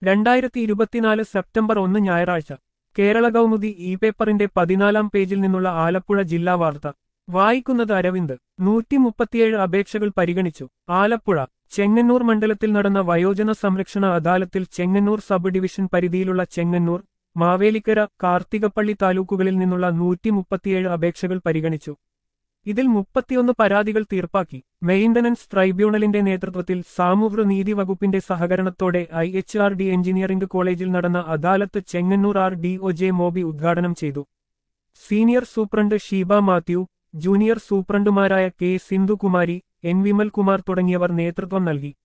രണ്ടായിരത്തി ഇരുപത്തിനാല് സെപ്റ്റംബർ ഒന്ന് ഞായറാഴ്ച കേരള കൗമുദി ഇ പേപ്പറിന്റെ പതിനാലാം പേജിൽ നിന്നുള്ള ആലപ്പുഴ ജില്ലാ വാർത്ത വായിക്കുന്നത് അരവിന്ദ് നൂറ്റി മുപ്പത്തിയേഴ് അപേക്ഷകൾ പരിഗണിച്ചു ആലപ്പുഴ ചെങ്ങന്നൂർ മണ്ഡലത്തിൽ നടന്ന വയോജന സംരക്ഷണ അദാലത്തിൽ ചെങ്ങന്നൂർ സബ് ഡിവിഷൻ പരിധിയിലുള്ള ചെങ്ങന്നൂർ മാവേലിക്കര കാർത്തികപ്പള്ളി താലൂക്കുകളിൽ നിന്നുള്ള നൂറ്റി മുപ്പത്തിയേഴ് അപേക്ഷകൾ പരിഗണിച്ചു ഇതിൽ മുപ്പത്തിയൊന്ന് പരാതികൾ തീർപ്പാക്കി മെയിന്റനൻസ് ട്രൈബ്യൂണലിന്റെ നേതൃത്വത്തിൽ സാമൂഹ്യ നീതി വകുപ്പിന്റെ സഹകരണത്തോടെ I H R D engineering college നടന്ന adalat Chengannur R D O J Moby ഉദ്ഘാടനം ചെയ്തു senior superintendent Sheeba Mathew junior സൂപ്രണ്ടുമാരായ കെ സിന്ധുകുമാരി എൻ വിമൽകുമാർ തുടങ്ങിയവർ നേതൃത്വം നൽകി